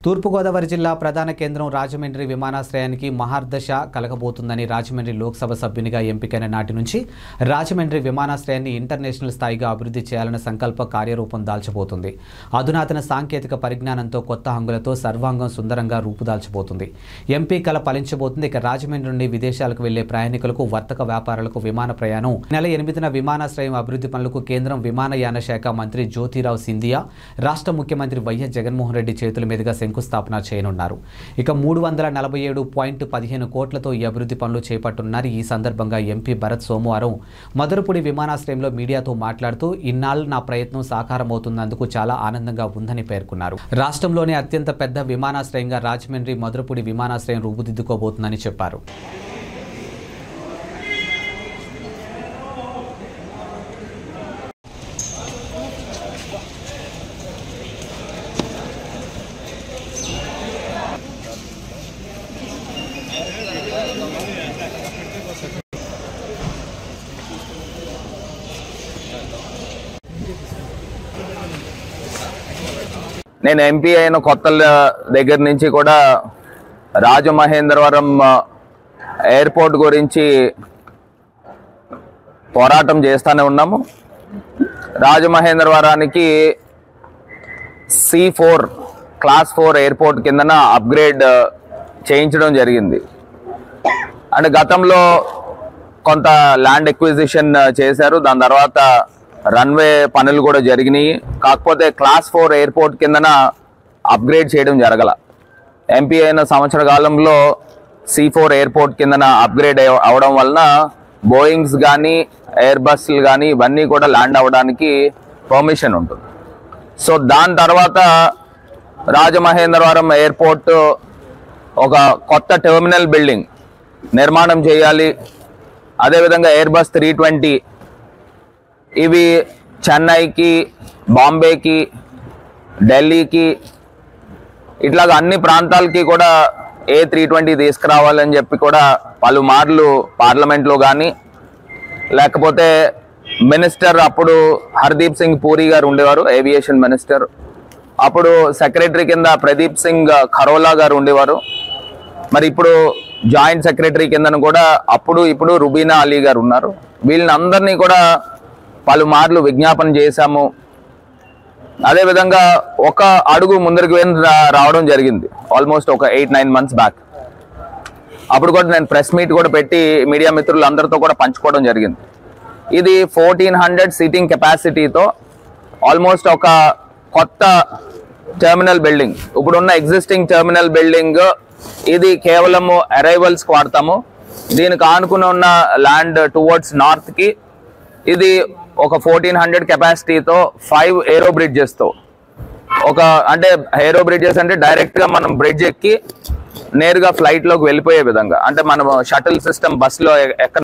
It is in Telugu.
తూర్పుగోదావరి జిల్లా ప్రధాన కేంద్రం రాజమండ్రి విమానాశ్రయానికి మహార్దశ కలగబోతుందని రాజమండ్రి లోక్సభ సభ్యునిగా ఎంపికైన నాటి నుంచి రాజమండ్రి విమానాశ్రయాన్ని ఇంటర్నేషనల్ స్థాయిగా అభివృద్ధి చేయాలన్న సంకల్ప కార్యరూపం దాల్చబోతుంది అధునాతన సాంకేతిక పరిజ్ఞానంతో కొత్త హంగులతో సర్వాంగం సుందరంగా రూపుదాల్చబోతుంది ఎంపీ కల ఫలించబోతుంది ఇక రాజమండ్రి నుండి విదేశాలకు వెళ్లే ప్రయాణికులకు వర్తక వ్యాపారులకు విమాన ప్రయాణం నెల ఎనిమిదిన విమానాశ్రయం అభివృద్ధి పనులకు కేంద్రం విమానయాన శాఖ మంత్రి జ్యోతిరావు సింధియా రాష్ట్ర ముఖ్యమంత్రి వైఎస్ జగన్మోహన్ రెడ్డి చేతుల మీదుగా శంకుస్థాపన చేయనున్నారు ఇక మూడు వందల నలభై ఏడు పాయింట్ పదిహేను కోట్లతో ఈ అభివృద్ధి పనులు చేపట్టున్నారు ఈ సందర్భంగా ఎంపీ భరత్ సోమవారం మధురపూడి విమానాశ్రయంలో మీడియాతో మాట్లాడుతూ ఇన్నాళ్ళు నా ప్రయత్నం సాకారమవుతున్నందుకు చాలా ఆనందంగా ఉందని పేర్కొన్నారు రాష్ట్రంలోనే అత్యంత పెద్ద విమానాశ్రయంగా రాజమండ్రి మధురపూడి విమానాశ్రయం రూపుదిద్దుకోబోతుందని చెప్పారు నేను ఎంపీ అయిన కొత్తల దగ్గర నుంచి కూడా రాజమహేంద్రవరం ఆ, ఎయిర్పోర్ట్ గురించి పోరాటం చేస్తూనే ఉన్నాము రాజమహేంద్రవరానికి C four class four airport కిందన అప్గ్రేడ్ ఆ, చేయించడం జరిగింది అండ్ గతంలో కొంత ల్యాండ్ ఎక్విజిషన్ చేశారు దాని తర్వాత రన్వే పనులు కూడా జరిగినాయి కాకపోతే క్లాస్ ఫోర్ ఎయిర్పోర్ట్ కిందన అప్గ్రేడ్ చేయడం జరగల ఎంపీ అయిన సంవత్సర కాలంలో సి ఫోర్ ఎయిర్పోర్ట్ కిందన అప్గ్రేడ్ అవ- అవడం వలన బోయింగ్స్ కానీ ఎయిర్ బస్లు కానీ ఇవన్నీ కూడా ల్యాండ్ అవ్వడానికి పర్మిషన్ ఉంటుంది సో దాని తర్వాత రాజమహేంద్రవరం ఎయిర్పోర్ట్ ఒక కొత్త టెర్మినల్ బిల్డింగ్ నిర్మాణం చేయాలి అదేవిధంగా ఎయిర్ బస్ త్రీ ట్వంటీ ఇవి చెన్నైకి బాంబేకి ఢిల్లీకి ఇట్లాగ అన్ని ప్రాంతాలకి కూడా ఏ త్రీ ట్వంటీ తీసుకురావాలని చెప్పి కూడా పలుమార్లు పార్లమెంట్లో కానీ లేకపోతే మినిస్టర్ అప్పుడు హర్దీప్ సింగ్ పూరి గారు ఉండేవారు ఏవియేషన్ మినిస్టర్ అప్పుడు సెక్రటరీ కింద ప్రదీప్ సింగ్ ఖరోలా గారు ఉండేవారు మరి ఇప్పుడు జాయింట్ సెక్రటరీ కిందను కూడా అప్పుడు ఇప్పుడు రుబీనా అలీ గారు ఉన్నారు వీళ్ళని అందరినీ కూడా పలుమార్లు విజ్ఞాపన చేశాము అదేవిధంగా ఒక అడుగు ముందరికి వెళ్ళి రా- రావడం జరిగింది ఆల్మోస్ట్ ఒక ఎయిట్ నైన్ మంత్స్ బ్యాక్ అప్పుడు కూడా నేను ప్రెస్ మీట్ కూడా పెట్టి మీడియా మిత్రులందరితో కూడా పంచుకోవడం జరిగింది ఇది ఫోర్టీన్ హండ్రెడ్ సీటింగ్ కెపాసిటీతో ఆల్మోస్ట్ ఒక కొత్త టెర్మినల్ బిల్డింగ్ ఇప్పుడున్న ఎగ్జిస్టింగ్ టెర్మినల్ బిల్డింగ్ ఇది కేవలము అరైవల్స్కి వాడతాము దీనికి ఆనుకుని ఉన్న ల్యాండ్ టువర్డ్స్ నార్త్కి ఇది ఒక ఫోర్టీన్ హండ్రెడ్ కెపాసిటీతో ఫైవ్ ఏరో బ్రిడ్జెస్తో ఒక అంటే ఏరో బ్రిడ్జెస్ అంటే డైరెక్ట్ గా మనం బ్రిడ్జ్ ఎక్కి నేరుగా ఫ్లైట్ లోకి వెళ్ళిపోయే విధంగా అంటే మనం షటిల్ సిస్టమ్ బస్ లో ఎ- ఎక్కడ